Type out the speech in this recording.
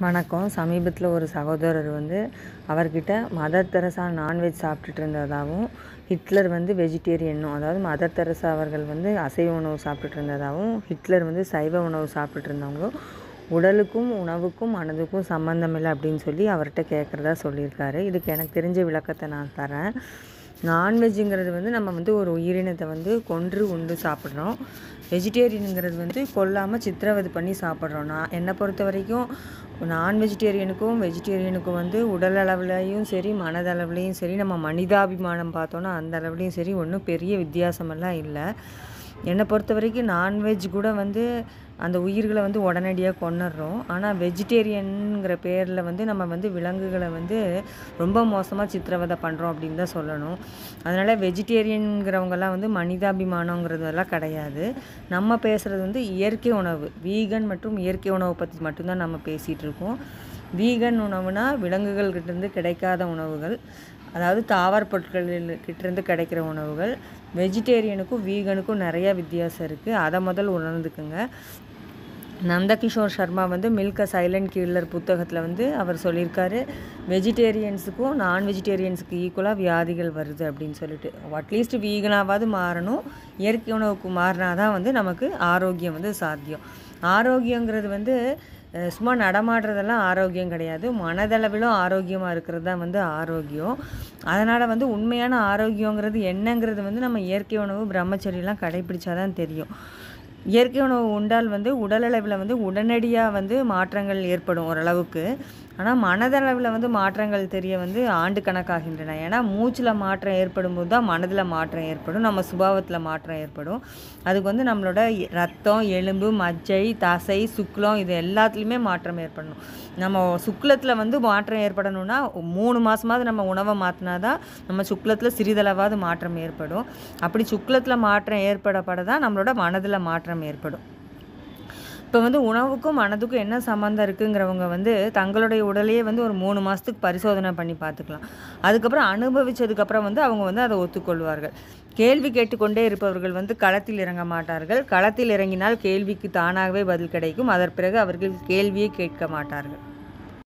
வணக்கம் சமீபத்தில் ஒரு சகோதரர் வந்து அவர்கிட்ட மதர் தெரசா நான்வெஜ் சாப்பிட்டுட்டு இருந்ததாகவும் ஹிட்லர் வந்து வெஜிடேரியனும் அதாவது மதர் தெரசா அவர்கள் வந்து அசைவ உணவு சாப்பிட்டுட்டு இருந்ததாகவும் ஹிட்லர் வந்து சைவ உணவு சாப்பிட்டுட்டு இருந்தவங்க உடலுக்கும் உணவுக்கும் மனதுக்கும் சம்மந்தம் இல்லை அப்படின்னு சொல்லி அவர்கிட்ட கேட்குறதா சொல்லியிருக்காரு இதுக்கு எனக்கு தெரிஞ்ச விளக்கத்தை நான் தரேன் நான்வெஜ்ஜுங்கிறது வந்து நம்ம வந்து ஒரு உயிரினத்தை வந்து கொன்று உண்டு சாப்பிட்றோம் வெஜிடேரியனுங்கிறது வந்து கொல்லாமல் சித்திரவதை பண்ணி சாப்பிட்றோம் நான் என்னை பொறுத்த வரைக்கும் நான் வெஜிடேரியனுக்கும் வெஜிடேரியனுக்கும் வந்து உடல் அளவுலையும் சரி மனதளவுலையும் சரி நம்ம மனிதாபிமானம் பார்த்தோன்னா அந்த அளவுலையும் சரி ஒன்றும் பெரிய வித்தியாசமெல்லாம் இல்லை என்னை பொறுத்த வரைக்கும் நான்வெஜ் கூட வந்து அந்த உயிர்களை வந்து உடனடியாக கொண்டுடுறோம் ஆனால் வெஜிடேரியனுங்கிற பேரில் வந்து நம்ம வந்து விலங்குகளை வந்து ரொம்ப மோசமாக சித்திரவதை பண்ணுறோம் அப்படின்னு தான் சொல்லணும் அதனால் வெஜிடேரியனுங்கிறவங்கெல்லாம் வந்து மனிதாபிமானங்கிறதெல்லாம் கிடையாது நம்ம பேசுகிறது வந்து இயற்கை உணவு வீகன் மற்றும் இயற்கை உணவை பற்றி மட்டும்தான் நம்ம பேசிகிட்டு இருக்கோம் வீகன் உணவுனா விலங்குகள்கிட்டேருந்து கிடைக்காத உணவுகள் அதாவது தாவர பொருட்கள் கிட்டேருந்து கிடைக்கிற உணவுகள் வெஜிடேரியனுக்கும் வீகனுக்கும் நிறைய வித்தியாசம் இருக்குது அதை முதல் உணர்ந்துக்குங்க நந்தகிஷோர் சர்மா வந்து மில்க் அ சைலண்ட் கில்லர் புத்தகத்தில் வந்து அவர் சொல்லியிருக்காரு வெஜிடேரியன்ஸுக்கும் நான் வெஜிடேரியன்ஸுக்கு ஈக்குவலாக வியாதிகள் வருது அப்படின்னு சொல்லிட்டு அட்லீஸ்ட் வீகனாவது மாறணும் இயற்கை உணவுக்கு மாறினா தான் வந்து நமக்கு ஆரோக்கியம் வந்து சாத்தியம் ஆரோக்கியங்கிறது வந்து அஹ், சும்மா நடமாடுறதெல்லாம் ஆரோக்கியம் கிடையாது மனதளவிலும் ஆரோக்கியமாக இருக்கிறது தான் வந்து ஆரோக்கியம் அதனால் வந்து உண்மையான ஆரோக்கியங்கிறது என்னங்கிறது வந்து நம்ம இயற்கை உணவு பிரம்மச்சரியெல்லாம் கடைபிடிச்சாதான் தெரியும் இயற்கை உணவு உண்டால் வந்து உடலளவில் வந்து உடனடியாக வந்து மாற்றங்கள் ஏற்படும் ஓரளவுக்கு ஆனால் மனதளவில் வந்து மாற்றங்கள் தெரிய வந்து ஆண்டு கணக்காகின்றன ஏன்னா மூச்சில் மாற்றம் ஏற்படும் போது தான் மனதில் மாற்றம் ஏற்படும் நம்ம சுபாவத்தில் மாற்றம் ஏற்படும் அதுக்கு வந்து நம்மளோட ரத்தம் எலும்பு மஜ்ஜை தசை சுக்லம் இது எல்லாத்துலேயுமே மாற்றம் ஏற்படணும் நம்ம சுக்லத்தில் வந்து மாற்றம் ஏற்படணும்னா மூணு மாதமாவது நம்ம உணவை மாற்றினா தான் நம்ம சுக்லத்தில் சிறிதளவாவது மாற்றம் ஏற்படும் அப்படி சுக்லத்தில் மாற்றம் ஏற்படப்பட தான் நம்மளோட மனதில் மாற்றம் ஏற்படும் இப்போ வந்து உணவுக்கும் மனதுக்கும் என்ன சம்மந்தம் இருக்குங்கிறவங்க வந்து தங்களுடைய உடலையே வந்து ஒரு மூணு மாதத்துக்கு பரிசோதனை பண்ணி பார்த்துக்கலாம் அதுக்கப்புறம் அனுபவிச்சதுக்கப்புறம் வந்து அவங்க வந்து அதை ஒத்துக்கொள்வார்கள் கேள்வி கேட்டுக்கொண்டே இருப்பவர்கள் வந்து களத்தில் இறங்க மாட்டார்கள் களத்தில் இறங்கினால் கேள்விக்கு தானாகவே பதில் கிடைக்கும் அதன் பிறகு அவர்கள் கேள்வியே கேட்க மாட்டார்கள்